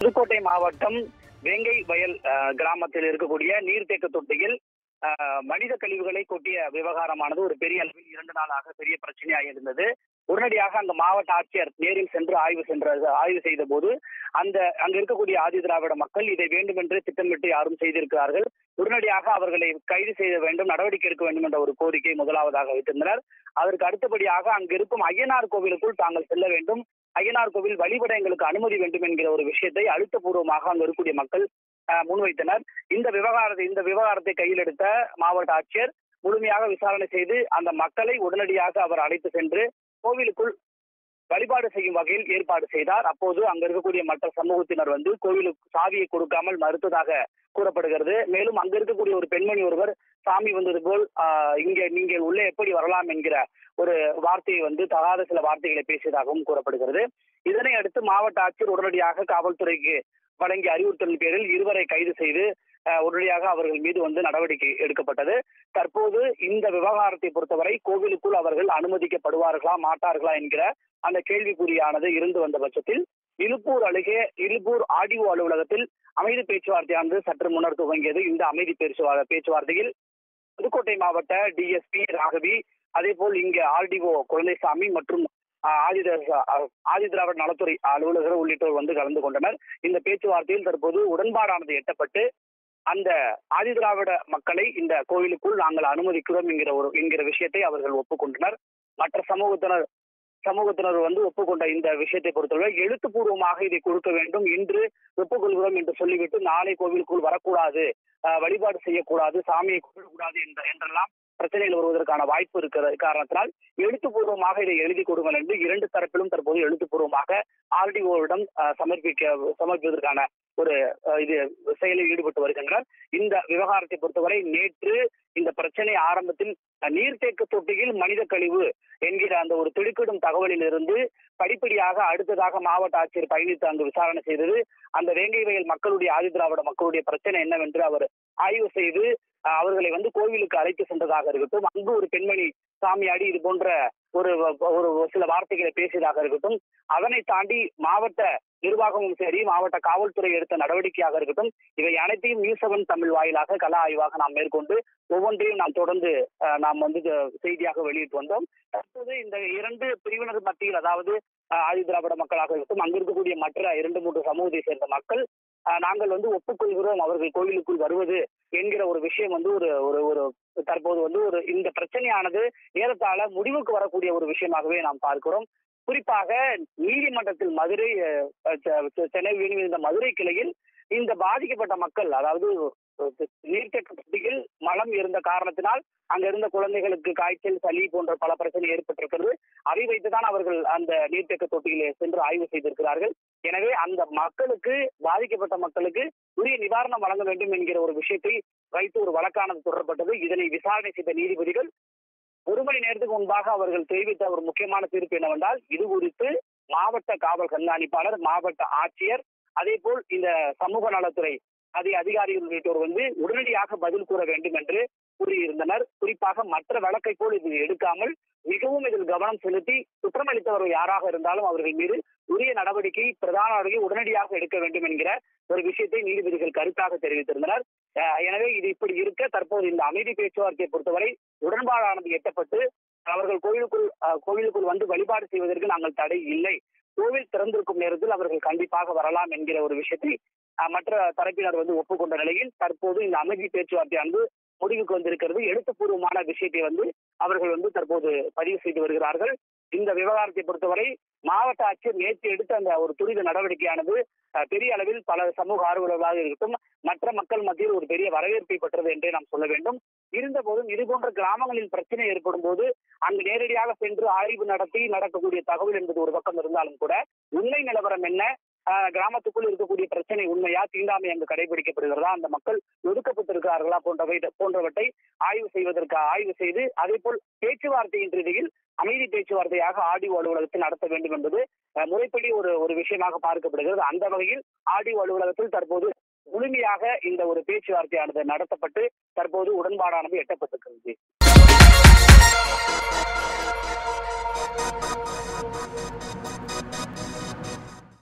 புதுக்கோட்டை மாவட்டம் வேங்கை வயல் அஹ், கிராமத்தில் இருக்கக்கூடிய நீர்த்தேக்க தொட்டியில் அஹ், மனித கழிவுகளை கொட்டிய விவகாரமானது ஒரு பெரிய அளவில் இரண்டு நாளாக பெரிய பிரச்சனையாக இருந்தது உடனடியாக அந்த மாவட்ட ஆட்சியர் நேரில் சென்று ஆய்வு சென்ற ஆய்வு செய்த போது அந்த அங்க இருக்கக்கூடிய ஆதி திராவிட மக்கள் இதை வேண்டுமென்றே திட்டமிட்டு யாரும் செய்திருக்கிறார்கள் உடனடியாக அவர்களை கைது செய்ய வேண்டும் நடவடிக்கை எடுக்க வேண்டும் என்ற ஒரு கோரிக்கை முதலாவதாக வைத்திருந்தனர் அதற்கு அடுத்தபடியாக அங்கு இருக்கும் ஐயனார் கோவிலுக்குள் தாங்கள் செல்ல வேண்டும் ஐயனார் கோவில் வழிபட எங்களுக்கு அனுமதி வேண்டும் என்கிற ஒரு விஷயத்தை அழுத்தபூர்வமாக அங்கு இருக்கக்கூடிய மக்கள் அஹ், முன்வைத்தனர் இந்த விவகாரத்தை இந்த விவகாரத்தை கையில் எடுத்த மாவட்ட ஆட்சியர் முழுமையாக விசாரணை செய்து அந்த மக்களை உடனடியாக அவர் அழைத்து சென்று கோவிலுக்குள் வழிபாடு செய்யும் வகையில் ஏற்பாடு செய்தார் அப்போது அங்க இருக்கக்கூடிய மற்ற சமூகத்தினர் வந்து கோவிலுக்கு சாவியை கொடுக்காமல் மறுத்ததாக கூறப்படுகிறது மேலும் அங்க இருக்கக்கூடிய ஒரு பெண்மணி ஒருவர் சாமி வந்தது போல் ஆஹ், இங்க நீங்க உள்ளே எப்படி வரலாம் என்கிற ஒரு வார்த்தையை வந்து தகாத சில வார்த்தைகளை பேசியதாகவும் கூறப்படுகிறது இதனை அடுத்து மாவட்ட ஆட்சியர் உடனடியாக காவல்துறைக்கு வழங்கிய அறிவுறுத்தலின் பேரில் இருவரை கைது செய்து அஹ், உடனடியாக அவர்கள் மீது வந்து நடவடிக்கை எடுக்கப்பட்டது தற்போது இந்த விவகாரத்தை பொறுத்தவரை கோவிலுக்குள் அவர்கள் அனுமதிக்கப்படுவார்களா மாட்டார்களா என்கிற அந்த கேள்விக்குறியானது இருந்து வந்த பட்சத்தில் இலுப்பூர் அருகே இலுப்பூர் ஆடிஓ அலுவலகத்தில் அமைதி பேச்சுவார்த்தையானது சற்று முன்னர் துவங்கியது இந்த அமைதி பேச்சுவா பேச்சுவார்த்தையில் புதுக்கோட்டை மாவட்ட டிஎஸ்பி ராகவி அதே போல் இங்க ஆர்டிஓ குழந்தைசாமி மற்றும் ஆஹ், ஆதித ஆஹ், ஆதி திராவிட நலத்துறை அலுவலகர் உள்ளிட்டோர் வந்து கலந்து கொண்டனர் இந்த பேச்சுவார்த்தையில் தற்போது உடன்பாடானது எட்டப்பட்டு அந்த ஆதி திராவிட மக்களை இந்த கோயிலுக்குள் நாங்கள் அனுமதிக்கிறோம் என்கிற ஒரு என்கிற விஷயத்தை அவர்கள் ஒப்புக்கொண்டனர் மற்ற சமூகத்தினர் சமூகத்தினர் வந்து ஒப்புக்கொண்ட இந்த விஷயத்தை பொறுத்தவரை எழுத்துப்பூர்வமாக இதை கொடுக்க வேண்டும் இன்று ஒப்புக்கொள்கிறோம் என்று சொல்லிவிட்டு நாளை கோவிலுக்குள் வரக்கூடாது ஆஹ், வழிபாடு செய்யக்கூடாது சாமியை கும்பிடக்கூடாது என்ற என்றெல்லாம் பிரச்சனைகள் வருவதற்கான வாய்ப்பு இருக்கிற காரணத்தினால் எழுத்துப்பூர்வமாக இதை எழுதி கொடுங்கள் என்று இரண்டு தரப்பிலும் தற்போது எழுத்துப்பூர்வமாக ஆர்டிஓவிடம் சமர்ப்பிக்க சமர்ப்பிப்பதற்கான ஒரு அஹ், இது செயலில் ஈடுபட்டு வருகின்றனர் இந்த விவகாரத்தை பொறுத்தவரை நேற்று இந்த பிரச்சனை ஆரம்பத்தில் அஹ், நீர்த்தேக்க தொட்டியில் மனித கழிவு என்கிற அந்த ஒரு திடுக்கிடும் தகவலில் இருந்து படிப்படியாக அடுத்ததாக மாவட்ட ஆட்சியர் பயணித்து அங்கு விசாரணை செய்தது அந்த வேங்கை வயல் மக்களுடைய ஆதி திராவிட மக்களுடைய பிரச்சனை என்னவென்று அவர் ஆய்வு செய்து அஹ், அவர்களை வந்து கோவிலுக்கு அழைத்து சென்றதாக இருக்கட்டும் அங்கு ஒரு பெண்மணி சாமியாடி இது போன்ற ஒரு ஒரு சில வார்த்தைகளை பேசியதாக இருக்கட்டும் அதனை தாண்டி மாவட்ட நிர்வாகமும் சரி மாவட்ட காவல்துறை எடுத்த நடவடிக்கையாக இருக்கட்டும் இவை அனைத்தையும் நியூஸ் செவன் தமிழ் வாயிலாக கள ஆய்வாக நாம் மேற்கொண்டு ஒவ்வொன்றையும் நாம் தொடர்ந்து அஹ், நாம் வந்து இது செய்தியாக வெளியிட்டு வந்தோம் தற்போது இந்த இரண்டு பிரிவினர் மத்தியில் அதாவது அஹ், ஆதி திராவிட மக்களாக இருக்கட்டும் அங்கு இருக்கக்கூடிய மற்ற இரண்டு மூன்று சமூகத்தை சேர்ந்த மக்கள் அஹ், நாங்கள் வந்து ஒப்புக்கொள்கிறோம் அவர்கள் கோயிலுக்குள் வருவது என்கிற ஒரு விஷயம் வந்து ஒரு ஒரு ஒரு தற்போது வந்து ஒரு இந்த பிரச்சனையானது ஏறத்தாழ முடிவுக்கு வரக்கூடிய ஒரு விஷயமாகவே நாம் பார்க்கிறோம் குறிப்பாக நீதிமன்றத்தில் மதுரை அஹ், செ- செ- சென்னை உயர்நீதிமன்ற மதுரை கிளையில் இந்த பாதிக்கப்பட்ட மக்கள் அதாவது நீர்த்தேக்க தொட்டியில் மலம் இருந்த காரணத்தினால் அங்க இருந்த குழந்தைகளுக்கு காய்ச்சல் சளி போன்ற பல பிரச்சனை ஏற்பட்டிருக்கிறது அதை வைத்துதான் அவர்கள் அந்த நீர்த்தேக்க தொட்டியிலே சென்று ஆய்வு செய்திருக்கிறார்கள் எனவே அந்த மக்களுக்கு பாதிக்கப்பட்ட மக்களுக்கு உரிய நிவாரணம் வழங்க வேண்டும் என்கிற ஒரு விஷயத்தை வைத்து ஒரு வழக்கானது தொடரப்பட்டது இதனை விசாரணை செய்த நீதிபதிகள் ஒரு மணி நேரத்துக்கு முன்பாக அவர்கள் தெரிவித்த ஒரு முக்கியமான தீர்ப்பு என்னவென்றால் இது குறித்து மாவட்ட காவல் கண்காணிப்பாளர் மாவட்ட ஆட்சியர் அதே போல் இந்த சமூக நலத்துறை அதை அதிகாரிகள் உள்ளிட்டோர் வந்து உடனடியாக பதில் கூற வேண்டும் என்று கூறியிருந்தனர் குறிப்பாக மற்ற வழக்கை போல் இது எடுக்காமல் மிகவும் இதில் கவனம் செலுத்தி குற்றமளித்தவர்கள் யாராக இருந்தாலும் அவர்கள் மீது உரிய நடவடிக்கை பிரதான நடவடிக்கை உடனடியாக எடுக்க வேண்டும் என்கிற ஒரு விஷயத்தை நீதிபதிகள் கருத்தாக தெரிவித்திருந்தனர் அஹ் எனவே இது இப்படி இருக்க தற்போது இந்த அமைதி பேச்சுவார்த்தையை பொறுத்தவரை உடன்பாடானது எட்டப்பட்டு அவர்கள் கோயிலுக்குள் அஹ், கோயிலுக்குள் வந்து வழிபாடு செய்வதற்கு நாங்கள் தடை இல்லை கோவில் திறந்திருக்கும் நேரத்தில் அவர்கள் கண்டிப்பாக வரலாம் என்கிற ஒரு விஷயத்தை அஹ், மற்ற தரப்பினர் வந்து ஒப்புக்கொண்ட நிலையில் தற்போது இந்த அமைதி பேச்சுவார்த்தையானது முடிவுக்கு வந்திருக்கிறது எழுத்துப்பூர்வமான விஷயத்தை வந்து அவர்கள் வந்து தற்போது பதிவு செய்து வருகிறார்கள் இந்த விவகாரத்தை பொறுத்தவரை மாவட்ட ஆட்சியர் நேற்று எடுத்த அந்த ஒரு துரித நடவடிக்கையானது அஹ், பெரிய அளவில் பல சமூக ஆர்வலர்களாக இருக்கட்டும் மற்ற மக்கள் மத்தியில் ஒரு பெரிய வரவேற்பை பெற்றது என்றே நாம் சொல்ல வேண்டும் இருந்த போதும் இது போன்ற கிராமங்களில் பிரச்சனை ஏற்படும் போது அங்கு நேரடியாக சென்று ஆய்வு நடத்தி நடக்கக்கூடிய தகவல் என்பது ஒரு பக்கம் இருந்தாலும் கூட உண்மை நிலவரம் என்ன ஆஹ், கிராமத்துக்குள் இருக்கக்கூடிய பிரச்சனை உண்மையா தீண்டாமை அங்கு கடைபிடிக்கப்படுகிறதா அந்த மக்கள் ஒதுக்கப்பட்டிருக்கிறார்களா போன்றவை போன்றவற்றை ஆய்வு செய்வதற்கு ஆய்வு செய்து அதே போல் பேச்சுவார்த்தையின் ரீதியில் அமைதி பேச்சுவார்த்தையாக ஆடிஓ அலுவலகத்தில் நடத்த வேண்டும் என்பது அஹ், முறைப்படி ஒரு ஒரு விஷயமாக பார்க்கப்படுகிறது அந்த வகையில் ஆடிஓ அலுவலகத்தில் தற்போது முழுமையாக இந்த ஒரு பேச்சுவார்த்தையானது நடத்தப்பட்டு தற்போது உடன்பாடானது எட்டப்பட்டிருக்கிறது